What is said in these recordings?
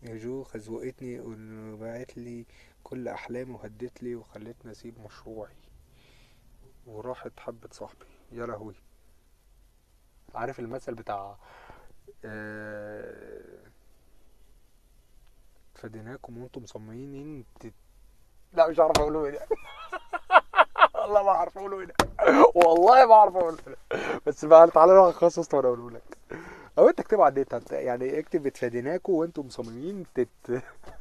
يا جو خزوقتني وبعت لي كل احلامي وهدت لي وخلتني اسيب مشروعي وراحت حبة صاحبي يا لهوي عارف المثل بتاع آه، فديناكم وانتم مصممين تت... لا مش عارف اقوله ايه ده والله ما اعرف اقوله ايه ده والله ما اعرف اقوله إيه ده بس بقى تعالى نروح خصص وانا اقوله لك او انت اكتبه على النت هت- يعني اكتب اتفاديناكم وانتم مصممين تت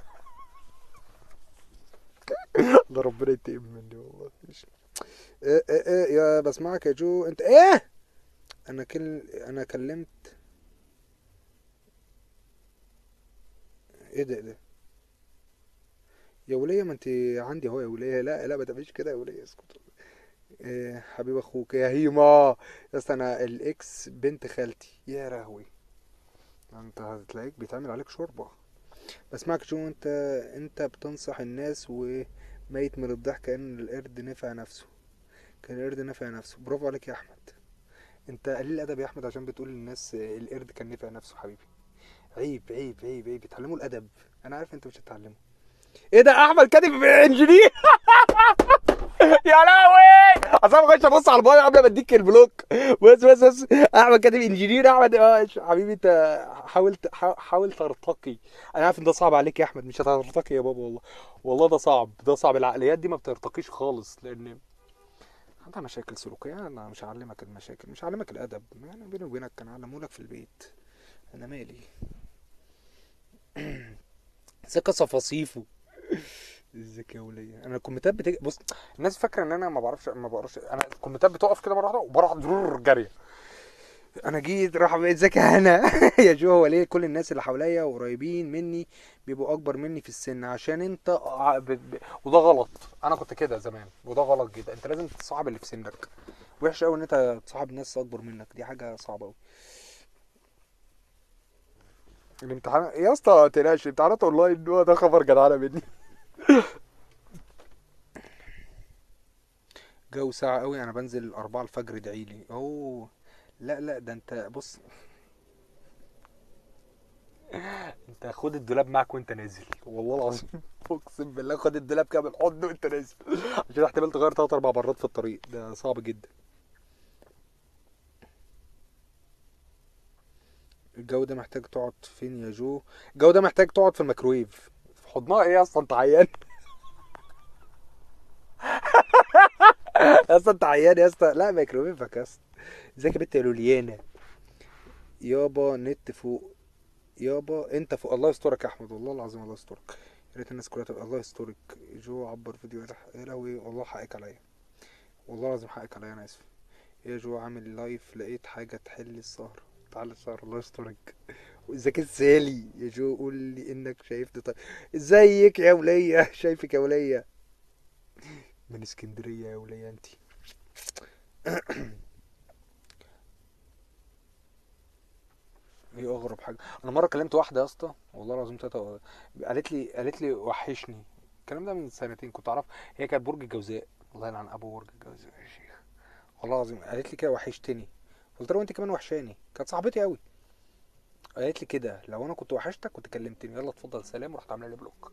ده ربنا ينتقم مني والله مش ايه ايه ايه يا بسمعك يا جو انت ايه انا كل انا كلمت ايه ده إيه ده يا ولية ما انت عندي اهو يا ولية لا لا ما تعمليش كده يا ولية اسكت إيه حبيب اخوك يا هيما يا اسطى انا الاكس بنت خالتي يا لهوي انت هتلاقيك بيتعمل عليك شوربة بسمعك جو انت انت بتنصح الناس وميت من الضحك كأن القرد نفع نفسه كان القرد نفع نفسه برافو عليك يا احمد انت قليل الادب يا احمد عشان بتقول للناس القرد كان نفع نفسه حبيبي عيب عيب عيب عيب اتعلموا الادب انا عارف انت مش هتتعلمه ايه ده احمد كاتب انجينير يا لهوي اصل انا بخش ابص على البايو قبل ما اديك البلوك بس بس بس احمد كاتب انجينير احمد اه حبيبي انت حاول ت- حا- حاول ترتقي انا عارف ان ده صعب عليك يا احمد مش هترتقي يا بابا والله والله ده صعب ده صعب العقليات دي ما بترتقيش خالص لان عندها مشاكل سلوكية أنا مش هعلمك المشاكل مش هعلمك الأدب يعني بيني وبينك كان علمهولك في البيت أنا مالي ثقة صفاصيفه ازيك يا ولية انا الكومنتات بتج... بص الناس فاكره ان انا ما بعرفش ما بقراش انا الكومنتات بتقف كده مره واحده وبروح درر جاريه انا جيت راح ازيك يا هنا يا جو هو ليه كل الناس اللي حواليا وقريبين مني بيبقوا اكبر مني في السن عشان انت ع- ب... ب... وده غلط انا كنت كده زمان وده غلط جدا انت لازم تصاحب اللي في سنك وحش قوي ان انت تصاحب ناس اكبر منك دي حاجه صعبه قوي الامتحان يا اسطى ما تقلقش الامتحانات اونلاين هو ده خبر جدعانه مني جو ساعة قوي انا بنزل أربعة الفجر ادعي لي اوه لا لا ده انت بص انت خد الدولاب معاك وانت نازل والله العظيم اقسم بالله خد الدولاب كده بالحضن وانت نازل عشان احتمال تغير تلات اربع مرات في الطريق ده صعب جدا الجو ده محتاج تقعد فين يا جو الجو ده محتاج تقعد في الميكرويف في حضنها ايه اصلا انت عيان يا اسطى انت عيان يا اسطى لا ميكروويفك يا اسطى ازيك يا بنت يا لوليانا يابا نت فوق يابا انت فوق الله يسترك يا احمد والله العظيم الله يسترك يا ريت الناس كلها تبقى الله يسترك جو عبر فيديو يا لهوي والله حقك عليا والله العظيم حقك عليا انا اسف يا جو عامل لايف لقيت حاجه تحل السهره تعالى السهره الله يسترك وازيك السالي يا جو قول لي انك شايفني طيب ازيك يا وليه شايفك يا وليه من اسكندريه يا وليه انتي ايه اغرب حاجه انا مره كلمت واحده يا اسطى والله العظيم تلاته قالت لي قالت لي وحشني الكلام ده من سنتين كنت اعرف هي كانت برج الجوزاء الله يلعن ابو برج الجوزاء يا شيخ والله العظيم قالت لي كده وحشتني قلت لها وانت كمان وحشاني كانت صاحبتي قوي قالت لي كده لو انا كنت وحشتك كنت كلمتني يلا اتفضل سلام ورحت عامله لي بلوك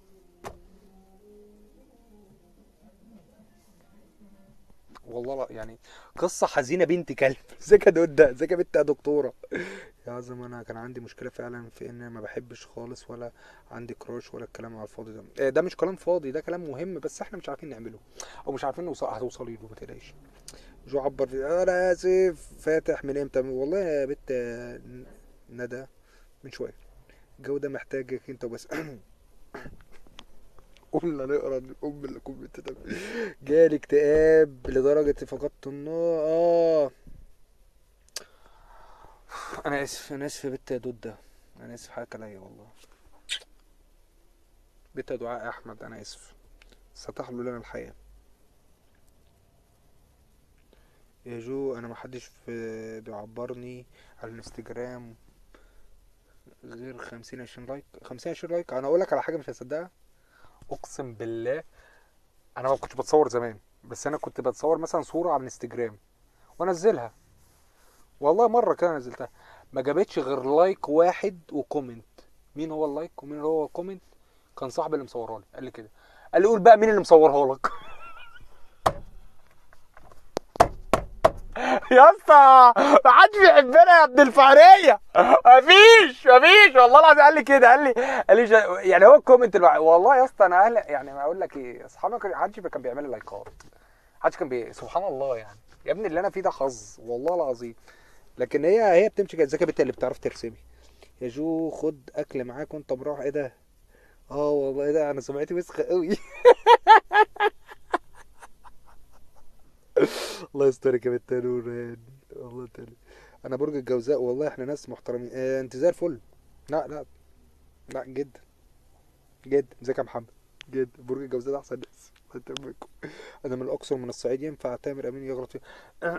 والله لا يعني قصه حزينه بنت كلب ازيك يا دودة ازيك يا بنت يا دكتوره يا عظم انا كان عندي مشكله فعلا في ان انا ما بحبش خالص ولا عندي كراش ولا الكلام على الفاضي ده إيه ده مش كلام فاضي ده كلام مهم بس احنا مش عارفين نعمله او مش عارفين نوصل هتوصلي له ما تقلقيش جو عبر في انا اسف فاتح من امتى والله يا بنت ندى من شويه الجو ده محتاجك انت وبس قلنا نقرا الام اللي كنت ده جالي اكتئاب لدرجه فقدت النار اه انا اسف انا اسف يا بنت يا دودة انا اسف حقك عليا والله بنت يا دعاء احمد انا اسف ستحلو لنا الحياه يا جو انا محدش في بيعبرني على الانستجرام غير خمسين عشرين لايك خمسين عشرين لايك انا اقولك على حاجه مش هتصدقها اقسم بالله انا ما كنتش بتصور زمان بس انا كنت بتصور مثلا صوره على الانستجرام وانزلها والله مره كده نزلتها ما جابتش غير لايك واحد وكومنت مين هو اللايك ومين هو الكومنت كان صاحبي اللي مصورها لي قال لي كده قال لي قول بقى مين اللي مصورها لك يا اسطى ما حدش بيحبنا يا ابن الفقريه مفيش مفيش والله العظيم قال لي كده قال لي قال لي جا- يعني هو الكومنت الوع- والله يا اسطى انا اهل يعني ما اقول لك ايه اصحابي ما كان- حدش كان بيعمل لي لايكات حدش كان بي... سبحان الله يعني يا ابني اللي انا فيه ده حظ والله العظيم لكن هي هي بتمشي كده ازيك يا بنت اللي بتعرف ترسمي يا جو خد اكل معاك وانت مروح ايه ده اه والله ايه ده انا سمعتي وسخه قوي الله يسترك يا بنت يا نور والله تاني انا برج الجوزاء والله احنا ناس محترمين اه انت زي الفل لا لا لا جدا جدا ازيك يا محمد جدا برج الجوزاء ده احسن ناس الله يتمكم انا من الاقصر من الصعيد ينفع تامر امين يغلط فيه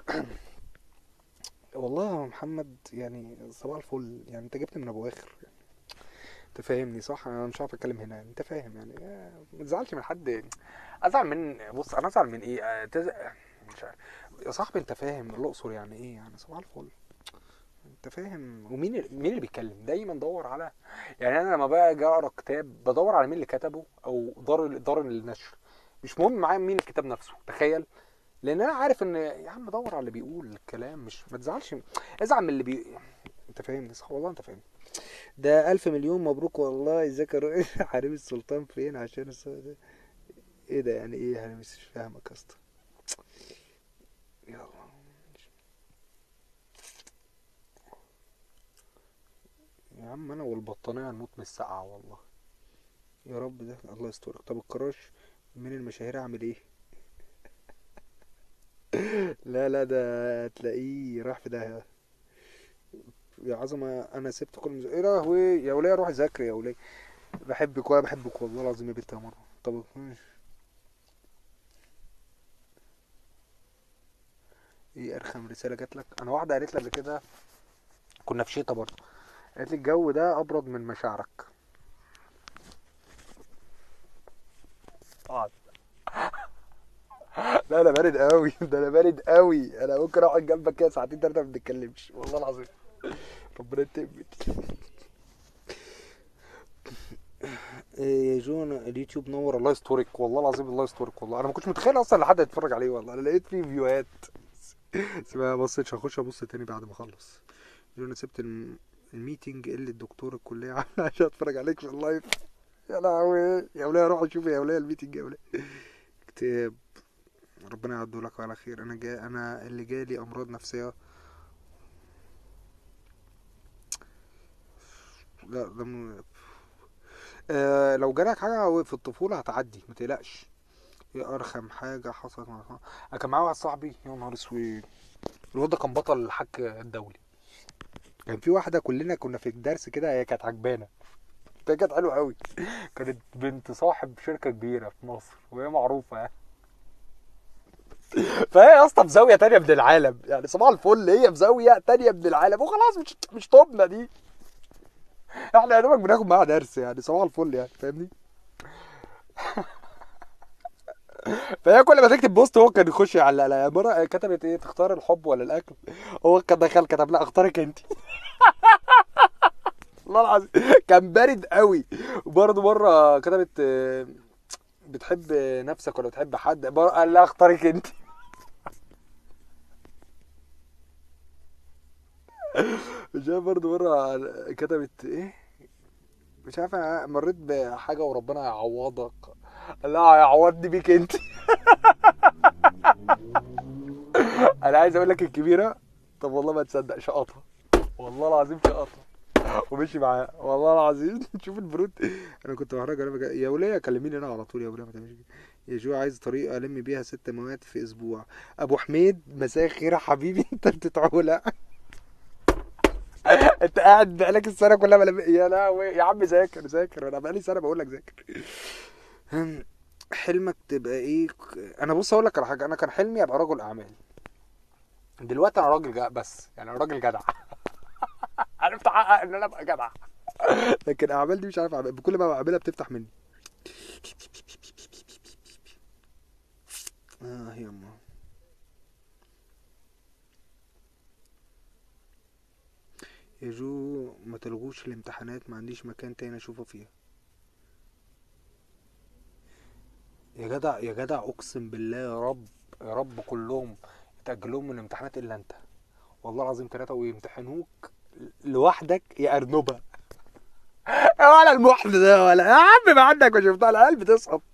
والله يا محمد يعني صباح الفل يعني انت جبت من ابو اخر يعني انت فاهمني صح انا مش عارف اتكلم هنا يعني انت فاهم يعني آه، ما تزعلش من حد ازعل من بص انا ازعل من ايه آه، تز... مش عارف يا صاحبي انت فاهم الاقصر يعني ايه يعني صباح الفل انت فاهم ومين ال- مين اللي بيتكلم دايما دور على يعني انا لما باجي اقرا كتاب بدور على مين اللي كتبه او دار دار النشر مش مهم معايا مين الكتاب نفسه تخيل لان انا عارف ان يا عم دور على اللي بيقول الكلام مش ما تزعلش ازعل من اللي بي انت فاهمني صح والله انت فاهم ده ألف مليون مبروك والله ازيك يا رؤية حريم السلطان فين عشان السؤال ده ايه ده يعني ايه انا مش فاهمك يا اسطى يلا يا عم انا والبطانية هنموت من السقعة والله يا رب ده الله يسترك طب الكراش من المشاهير اعمل ايه لا لا ده تلاقيه راح في ده يا عظمة انا سبت كل مز... ايه لهوي يا وليه روح ذاكري يا وليه بحبك وانا بحبك والله العظيم يا بنت يا مرة طب ايه ارخم رسالة جات لك انا واحدة قالت لي قبل كده كنا في شتا برضه قالت لي الجو ده ابرد من مشاعرك اقعد لا انا بارد قوي ده انا بارد قوي انا ممكن اقعد جنبك كده ساعتين تلاته ما بنتكلمش والله العظيم ربنا يتقبل إيه يا جون اليوتيوب نور الله يسترك والله العظيم الله يسترك والله انا ما كنتش متخيل اصلا ان حد يتفرج عليه والله انا لقيت فيه فيوهات بس ما بصيتش هخش ابص تاني بعد ما اخلص جون انا سبت الم- الميتنج اللي الدكتور الكليه عامله عشان اتفرج عليك في اللايف يا لهوي يا وليه روح شوف يا وليه الميتنج يا وليه كتاب ربنا يعدوا لك على خير انا جا انا اللي جالي امراض نفسيه لا ده م... آه لو جالك حاجه في الطفوله هتعدي ما تقلقش ايه ارخم حاجه حصلت مع انا كان معايا واحد صاحبي يا نهار اسود الواد ده كان بطل الحك الدولي كان في واحده كلنا كنا في الدرس كده هي كانت عجبانه هي كانت حلوه قوي كانت بنت صاحب شركه كبيره في مصر وهي معروفه يعني فهي يا اسطى في زاويه تانية من العالم يعني صباح الفل هي في زاويه تانية من العالم وخلاص مش مش طبنا دي احنا يا دوبك بناخد معاها درس يعني صباح الفل يعني فاهمني فهي كل ما تكتب بوست هو كان يخش يعلق لها مره كتبت ايه تختار الحب ولا الاكل هو كان دخل كتب لا اختارك انت والله العظيم كان بارد قوي وبرضه مره كتبت آه، بتحب نفسك ولا بتحب حد بر- قال لا اختارك انت مش عارف برضه مره كتبت ايه مش عارف أنا مريت بحاجه وربنا يعوضك لا هيعوضني بيك انت انا عايز اقول لك الكبيره طب والله ما تصدق شقطها والله العظيم شقطها ومشي معاه والله العظيم شوف البرود انا كنت بحرج انا بجا... يا وليه كلميني انا على طول يا وليه ما تعملش كده يا جو عايز طريقه الم بيها ست مواد في اسبوع ابو حميد مساء الخير يا حبيبي انت بتتعولى انت قاعد بقالك السنه كلها بلم... يا لهوي يا عم ذاكر ذاكر انا بقالي سنه بقول لك ذاكر هم، حلمك تبقى ايه انا بص اقول لك على حاجه انا كان حلمي ابقى رجل اعمال دلوقتي انا راجل جا... بس يعني أنا راجل جدع عرفت احقق ان انا ابقى جدع لكن اعمال دي مش عارف اعمل كل ما بعملها بتفتح مني اه يما يا جو ما تلغوش الامتحانات ما عنديش مكان تاني اشوفه فيها يا جدع يا جدع اقسم بالله يا رب يا رب كلهم يتأجلهم من الامتحانات الا انت والله العظيم ثلاثة ويمتحنوك لوحدك يا ارنبة ولا المحن ده ولا يا عم ما عندك ما شفتها العيال بتسقط